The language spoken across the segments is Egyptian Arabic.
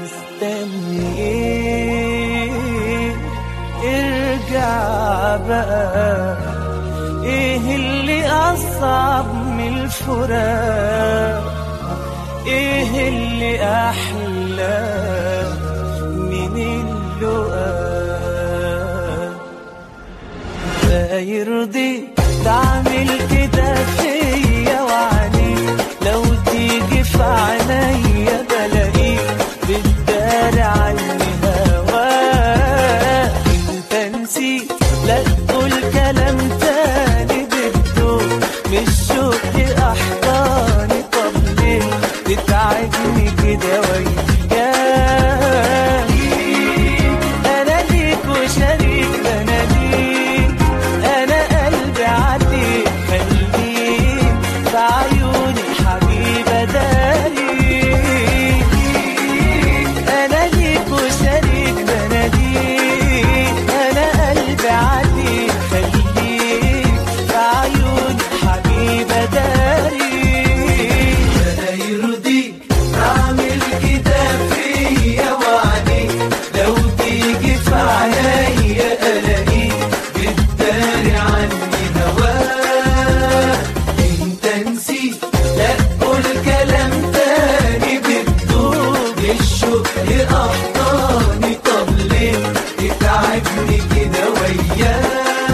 مستني ايه ارجع بقى ايه اللي اصعب من الفراق ايه اللي احلى من اللقاء لا يرضيك تعمل كده فيا وعليك لو تيجي في عينيا بلاقيك بتداري عني هواك انت نسيت لا تقول كلام تاني بدون مش شوق احضاني طب ليه تتعبني كده وياك انا ليك وشريك انا ليك انا قلبي عليك خليك في عيوني حبيبه داريك انا ليك وشريك انا ليك انا قلبي عليك خليك في عيوني حبيبه داريك لا يرضيك اعمل كده فيا وعليك لو تيجي في عينيا الاقيك بتداري عني هواك انت نسيت لا قول كلام تاني بتدوب الشوق احضاني طب ليه تتعبني كده وياك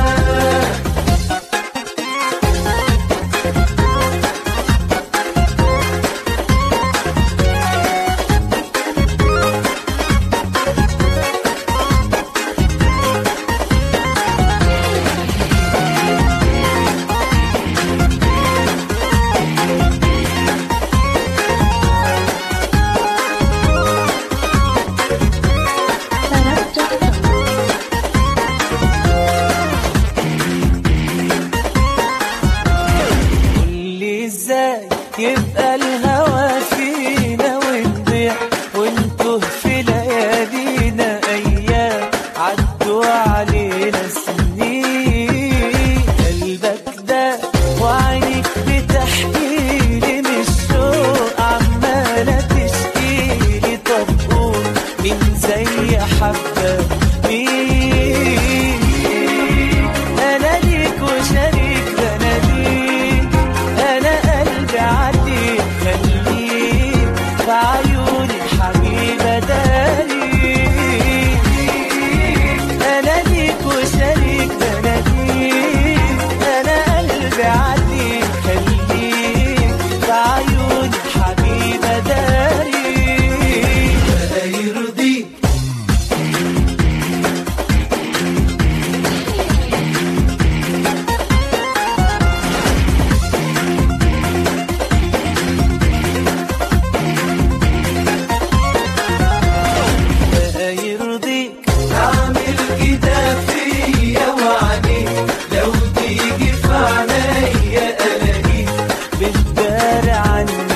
قولي ازاي يبقى الهوى فينا ونضيع ونتوه في ليالينا ايام عدوا علينا سنين قلبك ده وعينيك بتحكيلي من الشوق عمالة تشكيلي طب قول مين زي حبة مين انا ليك وشريك ده انا ليك انا قلبي عليك خليك في عيوني حبيبه داريك انا ليك وشريك ده انا ليك انا قلبي عليك خليك في عيوني حبيبه داريك لا يرضيك لا يرضيك اعمل كده فيا وعليك لو تيجي في عينيا الاقيك بتداري عني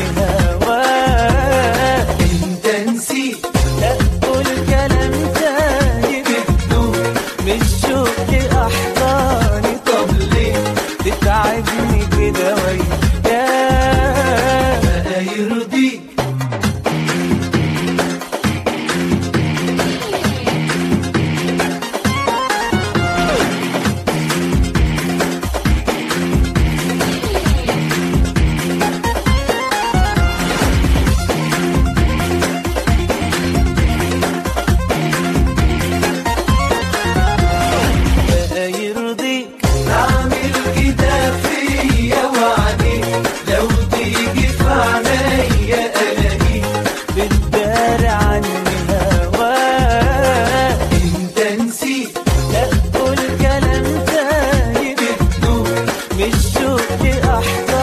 هواك انت نسيت لا تقول كلام تاني بتدوب مش شوق احضاني طب ليه تتعبني كده وياك لا يرضيك لا يرضيك اعمل كده فيا وعليك لو تيجي في عينيا الاقيك بتداري عني هواك انت نسيت لا تقول كلام تاني بتدوب مش شوق احضاني